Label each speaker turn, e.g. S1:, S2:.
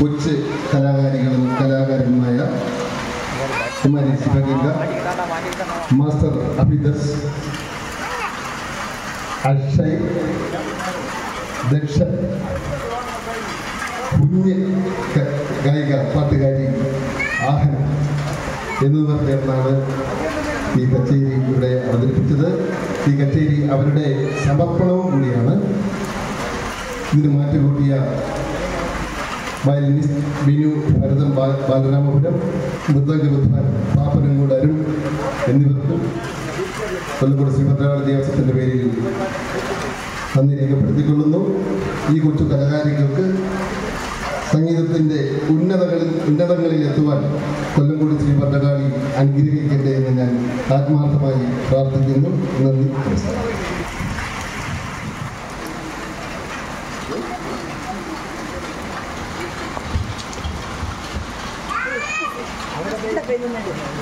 S1: കൊച്ച് കലാകാരികളും കലാകാരനുമായ കുമാരി ശിവഗംഗ മാസ്റ്റർ അഭിദസ് അക്ഷയ് ദക്ഷ കുഞ്ഞ് ക- ഗായിക പാട്ടുകാരി ആഹൻ എന്നിവർ ചേർന്നാണ് ഈ കച്ചേരി ഇവിടെ അവതരിപ്പിച്ചത് ഈ കച്ചേരി അവരുടെ സമർപ്പണവും കൂടിയാണ് ഇതിന് മാറ്റുകൂട്ടിയ വയലിനിസ്റ്റ് ബിനു ഭരതൻ ബാ- ബാലരാമപുരം മൃദംഗ വിദ്വാൻ പാപ്പനങ്ങോട് അരുൺ എന്നിവർക്കും കൊല്ലങ്കോട് ശ്രീഭദ്രകാളി ദേവസ്വത്തിൻ്റെ പേരിൽ നന്ദി രേഖപ്പെടുത്തിക്കൊള്ളുന്നു ഈ കൊച്ചു കലാകാരികൾക്ക് സംഗീതത്തിൻ്റെ ഉന്നതങ്ങളിൽ ഉന്നതങ്ങളിൽ എത്തുവാൻ കൊല്ലംകോട് ശ്രീ ഭദ്രകാളി അനുഗ്രഹിക്കട്ടെ എന്ന് ഞാൻ ആത്മാർത്ഥമായി പ്രാർത്ഥിക്കുന്നു നന്ദി നമസ്കാരം
S2: അവിടെ